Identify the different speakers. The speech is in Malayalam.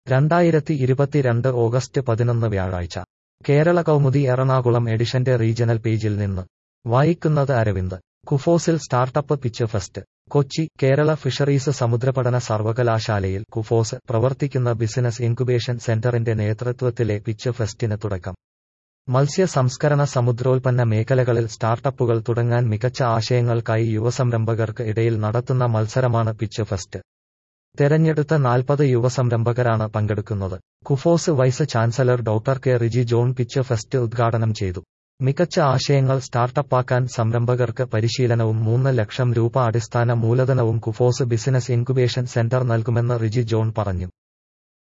Speaker 1: രണ്ടായിരത്തി ഇരുപത്തിരണ്ട് ഓഗസ്റ്റ് പതിനൊന്ന് വ്യാഴാഴ്ച കേരള കൗമുദി എറണാകുളം എഡിഷന്റെ റീജണൽ പേജിൽ നിന്ന് വായിക്കുന്നത് അരവിന്ദ് കുഫോസിൽ startup pitch fest Kochi Kerala fisheries സമുദ്രപഠന സർവകലാശാലയിൽ കുഫോസ് പ്രവർത്തിക്കുന്ന ബിസിനസ് ഇൻക്യുബേഷൻ സെന്ററിന്റെ നേതൃത്വത്തിലെ പിച്ച് ഫെസ്റ്റിന് തുടക്കം മത്സ്യ സംസ്കരണ സമുദ്രോൽപ്പന്ന മേഖലകളിൽ സ്റ്റാർട്ടപ്പുകൾ തുടങ്ങാൻ മികച്ച ആശയങ്ങൾക്കായി യുവസംരംഭകർക്ക് ഇടയിൽ നടത്തുന്ന മത്സരമാണ് പിച്ച് ഫെസ്റ്റ് തെരഞ്ഞെടുത്ത നാൽപ്പത് യുവസംരംഭകരാണ് പങ്കെടുക്കുന്നത് KUFOS vice chancellor doctor K Riji John pitch fest ഉദ്ഘാടനം ചെയ്തു മികച്ച ആശയങ്ങൾ സ്റ്റാർട്ടപ്പാക്കാൻ സംരംഭകർക്ക് പരിശീലനവും മൂന്ന് ലക്ഷം രൂപ അടിസ്ഥാന മൂലധനവും കുഫോസ് ബിസിനസ് ഇൻക്യുബേഷൻ സെന്റർ നൽകുമെന്ന് റിജി ജോൺ പറഞ്ഞു